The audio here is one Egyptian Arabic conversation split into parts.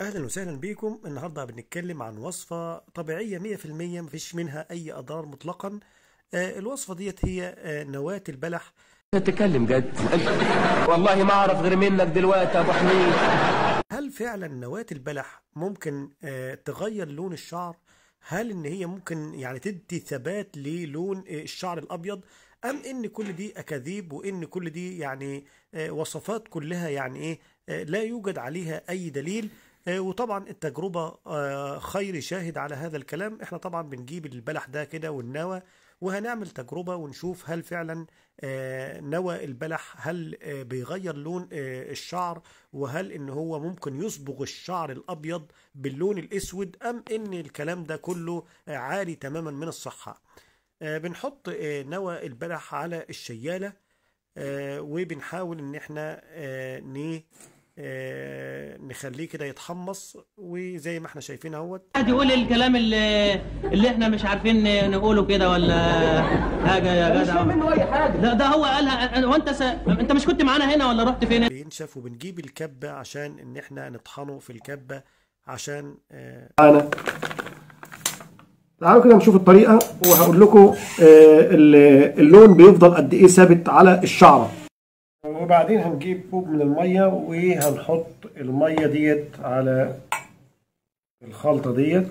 اهلا وسهلا بيكم النهارده بنتكلم عن وصفه طبيعيه 100% مفيش منها اي اضرار مطلقا آه، الوصفه ديت هي آه، نواه البلح تتكلم جد والله ما اعرف غير منك دلوقتي يا ابو حميد هل فعلا نواه البلح ممكن آه، تغير لون الشعر هل ان هي ممكن يعني تدي ثبات للون آه، الشعر الابيض ام ان كل دي اكاذيب وان كل دي يعني آه، وصفات كلها يعني ايه آه، لا يوجد عليها اي دليل آه، وطبعا التجربة آه، خير شاهد على هذا الكلام احنا طبعا بنجيب البلح ده كده والنوى وهنعمل تجربة ونشوف هل فعلا آه، نوى البلح هل آه، بيغير لون آه، الشعر وهل ان هو ممكن يصبغ الشعر الابيض باللون الاسود ام ان الكلام ده كله آه، عاري تماما من الصحة آه، بنحط آه، نوى البلح على الشيالة آه، وبنحاول ان احنا آه، ن آه، نخليه كده يتحمص وزي ما احنا شايفين اهوت قاعد يقول الكلام اللي, اللي احنا مش عارفين نقوله كده ولا حاجه يا جدع مش منه اي حاجه لا ده هو قالها وانت س... انت مش كنت معانا هنا ولا رحت فين بينشف وبنجيب الكبة عشان ان احنا نطحنه في الكبة عشان آه، معانا تعالوا كده نشوف الطريقة وهقول لكم آه، ال- اللون بيفضل قد ايه ثابت على الشعرة وبعدين هنجيب كوب من المية وهنحط المية ديت على الخلطة ديت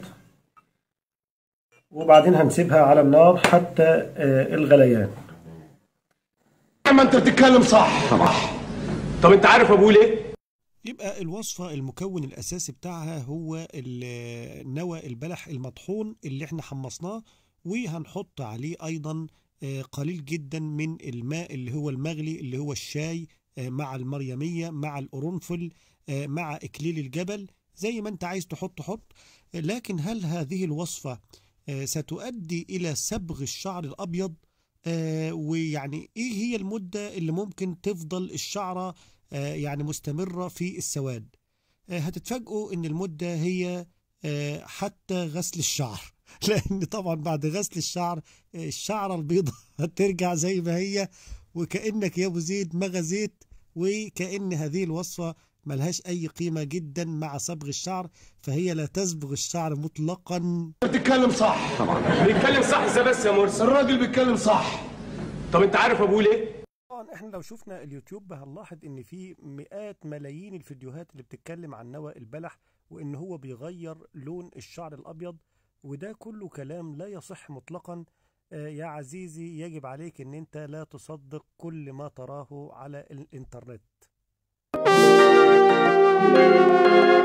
وبعدين هنسيبها على النار حتى آه، الغليان ما انت بتتكلم صح طبعا طب انت عارف ابوه ليه يبقى الوصفة المكون الأساسي بتاعها هو ال- نوى البلح المطحون اللي احنا حمصناه وهنحط عليه أيضا آه، قليل جدا من الماء اللي هو المغلي اللي هو الشاي آه، مع المريمية مع القرنفل آه، مع إكليل الجبل زي ما انت عايز تحط حط آه، لكن هل هذه الوصفة آه، ستؤدي إلى صبغ الشعر الأبيض آه، ويعني إيه هي المدة اللي ممكن تفضل الشعرة آه، يعني مستمرة في السواد آه، هتتفاجئوا ان المدة هي آه، حتى غسل الشعر لان طبعا بعد غسل الشعر آه، الشعرة البيضاء هترجع زي ما هي وكأنك يا ابو زيد ما غزيت وكأن هذه الوصفة ملهاش اي قيمة جدا مع صبغ الشعر فهي لا تصبغ الشعر مطلقا بتتكلم صح طبعا بيتكلم صح ازاي بس يا مرسي الراجل بيتكلم صح طب انت عارف ابوه ليه طبعا احنا لو شفنا اليوتيوب هنلاحظ ان في مئات ملايين الفيديوهات اللي بتتكلم عن نوى البلح وان هو بيغير لون الشعر الابيض وده كله كلام لا يصح مطلقا آه، يا عزيزي يجب عليك ان انت لا تصدق كل ما تراه على الانترنت